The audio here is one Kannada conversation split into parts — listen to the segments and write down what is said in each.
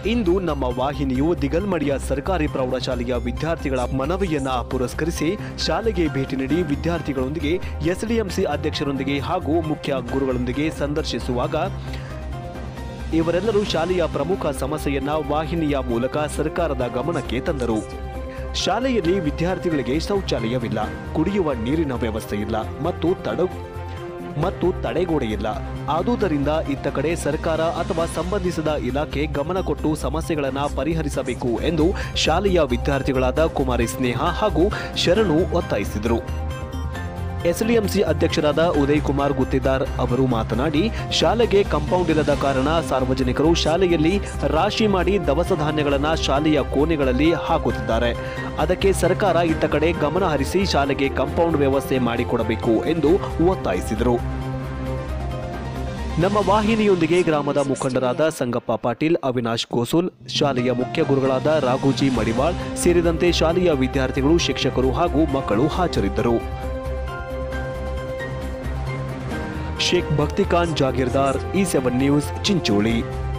ಇಂದು ನಮ್ಮ ವಾಹಿನಿಯು ದಿಗಲ್ಮಡಿಯ ಸರ್ಕಾರಿ ಪ್ರೌಢಶಾಲೆಯ ವಿದ್ಯಾರ್ಥಿಗಳ ಮನವಿಯನ್ನ ಪುರಸ್ಕರಿಸಿ ಶಾಲೆಗೆ ಭೇಟಿ ನೀಡಿ ವಿದ್ಯಾರ್ಥಿಗಳೊಂದಿಗೆ ಎಸ್ಡಿಎಂಸಿ ಅಧ್ಯಕ್ಷರೊಂದಿಗೆ ಹಾಗೂ ಮುಖ್ಯ ಗುರುಗಳೊಂದಿಗೆ ಸಂದರ್ಶಿಸುವಾಗ ಇವರೆಲ್ಲರೂ ಶಾಲೆಯ ಪ್ರಮುಖ ಸಮಸ್ಯೆಯನ್ನ ವಾಹಿನಿಯ ಮೂಲಕ ಸರ್ಕಾರದ ಗಮನಕ್ಕೆ ತಂದರು ಶಾಲೆಯಲ್ಲಿ ವಿದ್ಯಾರ್ಥಿಗಳಿಗೆ ಶೌಚಾಲಯವಿಲ್ಲ ಕುಡಿಯುವ ನೀರಿನ ವ್ಯವಸ್ಥೆ ಇಲ್ಲ ಮತ್ತು ತಡ ಮತ್ತು ತಡೆಗೋಡೆ ಇಲ್ಲ ಆದುದರಿಂದ ಇತ್ತ ಕಡೆ ಸರ್ಕಾರ ಅಥವಾ ಸಂಬಂಧಿಸಿದ ಇಲಾಖೆ ಗಮನ ಕೊಟ್ಟು ಸಮಸ್ಯೆಗಳನ್ನು ಪರಿಹರಿಸಬೇಕು ಎಂದು ಶಾಲೆಯ ವಿದ್ಯಾರ್ಥಿಗಳಾದ ಕುಮಾರಿ ಸ್ನೇಹ ಹಾಗೂ ಶರಣು ಒತ್ತಾಯಿಸಿದರು ಎಸ್ಡಿಎಂಸಿ ಅಧ್ಯಕ್ಷರಾದ ಉದಯ್ ಕುಮಾರ್ ಗುತ್ತಿದಾರ್ ಅವರು ಮಾತನಾಡಿ ಶಾಲೆಗೆ ಕಾಂಪೌಂಡ್ ಇಲ್ಲದ ಕಾರಣ ಸಾರ್ವಜನಿಕರು ಶಾಲೆಯಲ್ಲಿ ರಾಶಿ ಮಾಡಿ ದವಸ ಧಾನ್ಯಗಳನ್ನು ಶಾಲೆಯ ಕೋಣೆಗಳಲ್ಲಿ ಹಾಕುತ್ತಿದ್ದಾರೆ ಅದಕ್ಕೆ ಸರ್ಕಾರ ಇತ್ತ ಕಡೆ ಗಮನ ಹರಿಸಿ ಶಾಲೆಗೆ ಕಾಂಪೌಂಡ್ ವ್ಯವಸ್ಥೆ ಮಾಡಿಕೊಡಬೇಕು ಎಂದು ಒತ್ತಾಯಿಸಿದರು ನಮ್ಮ ವಾಹಿನಿಯೊಂದಿಗೆ ಗ್ರಾಮದ ಮುಖಂಡರಾದ ಸಂಗಪ್ಪ ಪಾಟೀಲ್ ಅವಿನಾಶ್ ಗೋಸುಲ್ ಶಾಲೆಯ ಮುಖ್ಯ ಗುರುಗಳಾದ ರಾಘುಜಿ ಮಡಿವಾಳ್ ಸೇರಿದಂತೆ ಶಾಲೆಯ ವಿದ್ಯಾರ್ಥಿಗಳು ಶಿಕ್ಷಕರು ಹಾಗೂ ಮಕ್ಕಳು ಹಾಜರಿದ್ದರು Sheikh Bhaktikhan Jagirdar E seven news Chincholi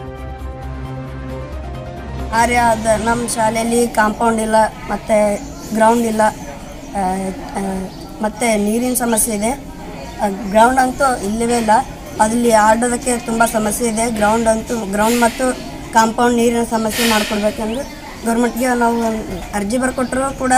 ಆರ್ಯ ಅದ ನಮ್ಮ ಶಾಲೆಯಲ್ಲಿ ಕಾಂಪೌಂಡ್ ಇಲ್ಲ ಮತ್ತು ಗ್ರೌಂಡ್ ಇಲ್ಲ ಆ, ಆ, ಮತ್ತು ನೀರಿನ ಸಮಸ್ಯೆ ಇದೆ ಗ್ರೌಂಡ್ ಅಂತೂ ಇಲ್ಲವೇ ಇಲ್ಲ ಅಲ್ಲಿ ಆಡೋದಕ್ಕೆ ತುಂಬ ಸಮಸ್ಯೆ ಇದೆ ಗ್ರೌಂಡ್ ಅಂತೂ ಗ್ರೌಂಡ್ ಮತ್ತು ಕಾಂಪೌಂಡ್ ನೀರಿನ ಸಮಸ್ಯೆ ಮಾಡಿಕೊಡ್ಬೇಕಂದ್ರೆ ಗೌರ್ಮೆಂಟ್ಗೆ ನಾವು ಅರ್ಜಿ ಬರ್ಕೊಟ್ರು ಕೂಡ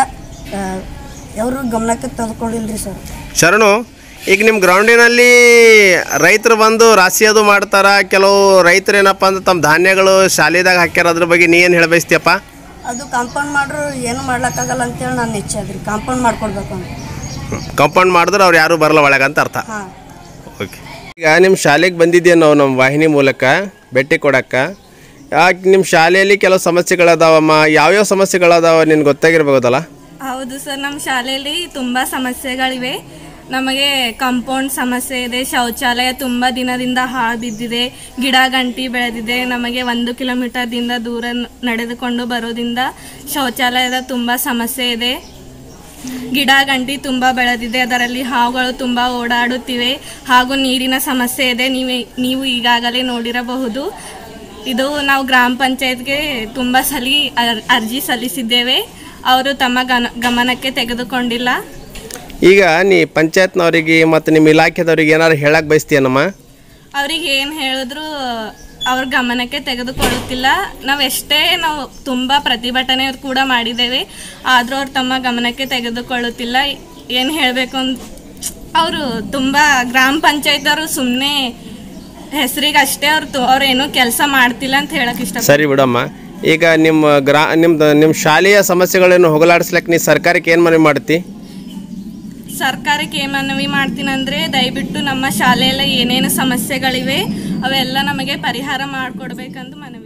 ಅವರು ಗಮನಕ್ಕೆ ತೆಗೆದುಕೊಂಡಿಲ್ಲ ರೀ ಸರ್ ಶರಣು ಈಗ ನಿಮ್ಮ ಗ್ರೌಂಡಿನಲ್ಲಿ ರೈತರು ಬಂದು ರಾಶಿ ಅದು ಮಾಡ್ತಾರ ಕೆಲವು ರೈತರು ಏನಪ್ಪ ಅಂದ್ರೆ ತಮ್ಮ ಧಾನ್ಯಗಳು ಶಾಲೆದಾಗ ಹಾಕ್ಯಾರ ಅದ್ರ ಬಗ್ಗೆ ನೀ ಏನು ಹೇಳಬಯಸ್ತೀಯಪ್ಪ ಅದು ಕಾಂಪೌಂಡ್ ಮಾಡ್ರು ಏನು ಮಾಡ್ಲಿಕ್ಕಾಗಲ್ಲ ಅಂತೇಳಿ ನನ್ನ ಇಚ್ಛೆ ಅದ್ರಿ ಕಾಂಪೌಂಡ್ ಮಾಡ್ಕೊಡ್ಬೇಕು ಅಂತ ಕಂಪೌಂಡ್ ಮಾಡಿದ್ರೆ ಅವ್ರು ಯಾರು ಬರಲ್ಲ ಒಳಗೆ ಅಂತ ಅರ್ಥ ಹಾಂ ಓಕೆ ಈಗ ನಿಮ್ಮ ಶಾಲೆಗೆ ಬಂದಿದ್ದೀವಿ ನಾವು ನಮ್ಮ ವಾಹಿನಿ ಮೂಲಕ ಭೇಟಿ ಕೊಡಕ್ಕೆ ಯಾಕೆ ನಿಮ್ಮ ಶಾಲೆಯಲ್ಲಿ ಕೆಲವು ಸಮಸ್ಯೆಗಳದಾವಮ್ಮ ಯಾವ್ಯಾವ ಸಮಸ್ಯೆಗಳದಾವ ನಿನ್ಗೆ ಗೊತ್ತಾಗಿರ್ಬೋದಲ್ಲ ಹೌದು ಸರ್ ನಮ್ಮ ಶಾಲೆಯಲ್ಲಿ ತುಂಬ ಸಮಸ್ಯೆಗಳಿವೆ ನಮಗೆ ಕಾಂಪೌಂಡ್ ಸಮಸ್ಯೆ ಇದೆ ಶೌಚಾಲಯ ತುಂಬ ದಿನದಿಂದ ಹಾಳು ಬಿದ್ದಿದೆ ಗಿಡ ಗಂಟಿ ಬೆಳೆದಿದೆ ನಮಗೆ ಒಂದು ಕಿಲೋಮೀಟರ್ದಿಂದ ದೂರ ನ- ನಡೆದುಕೊಂಡು ಬರೋದ್ರಿಂದ ಶೌಚಾಲಯದ ತುಂಬ ಸಮಸ್ಯೆ ಇದೆ ಗಿಡ ಗಂಟಿ ತುಂಬ ಬೆಳೆದಿದೆ ಅದರಲ್ಲಿ ಹಾವುಗಳು ತುಂಬ ಓಡಾಡುತ್ತಿವೆ ಹಾಗೂ ನೀರಿನ ಸಮಸ್ಯೆ ಇದೆ ನೀವು ನೀವು ಈಗಾಗಲೇ ನೋಡಿರಬಹುದು ಇದು ನಾವು ಗ್ರಾಮ ಪಂಚಾಯತ್ಗೆ ತುಂಬ ಸಲ ಅರ್- ಅರ್ಜಿ ಸಲ್ಲಿಸಿದ್ದೇವೆ ಅವರು ತಮ್ಮ ಗನ ಗಮನಕ್ಕೆ ತೆಗೆದುಕೊಂಡಿಲ್ಲ ಈಗ ನೀ ಪಂಚಾಯತ್ನವರಿಗೆ ಮತ್ತು ನಿಮ್ಮ ಇಲಾಖೆದವ್ರಿಗೆ ಏನಾರು ಹೇಳಕ್ಕೆ ಬಯಸ್ತೀಯನಮ್ಮ ಅವ್ರಿಗೆ ಏನು ಹೇಳಿದ್ರು ಅವ್ರ ಗಮನಕ್ಕೆ ತೆಗೆದುಕೊಳ್ಳುತ್ತಿಲ್ಲ ನಾವು ಎಷ್ಟೇ ನಾವು ತುಂಬ ಪ್ರತಿಭಟನೆ ಕೂಡ ಮಾಡಿದ್ದೇವೆ ಆದರೂ ಅವ್ರು ತಮ್ಮ ಗಮನಕ್ಕೆ ತೆಗೆದುಕೊಳ್ಳುತ್ತಿಲ್ಲ ಏನು ಹೇಳಬೇಕು ಅಂತ ಅವರು ತುಂಬ ಗ್ರಾಮ ಪಂಚಾಯತ್ ಅವರು ಸುಮ್ಮನೆ ಹೆಸರಿಗೆ ಅಷ್ಟೇ ಅವ್ರು ತು ಅವ್ರು ಏನೂ ಕೆಲಸ ಮಾಡ್ತಿಲ್ಲ ಅಂತ ಹೇಳಕ್ಕೆ ಇಷ್ಟ ಸರಿ ಬಿಡಮ್ಮ ಈಗ ನಿಮ್ಮ ಗ್ರಾ ನಿಮ್ದು ನಿಮ್ಮ ಶಾಲೆಯ ಸಮಸ್ಯೆಗಳನ್ನು ಹೋಗಲಾಡಿಸ್ಲಿಕ್ಕೆ ನೀ ಸರ್ಕಾರಕ್ಕೆ ಏನು ಮನವಿ ಮಾಡ್ತಿ ಸರ್ಕಾರಕ್ಕೆ ಏನು ಮನವಿ ಮಾಡ್ತೀನಂದ್ರೆ ದಯವಿಟ್ಟು ನಮ್ಮ ಶಾಲೆಯಲ್ಲಿ ಏನೇನು ಸಮಸ್ಯೆಗಳಿವೆ ಅವೆಲ್ಲ ನಮಗೆ ಪರಿಹಾರ ಮಾಡಿಕೊಡ್ಬೇಕಂತ ಮನವಿ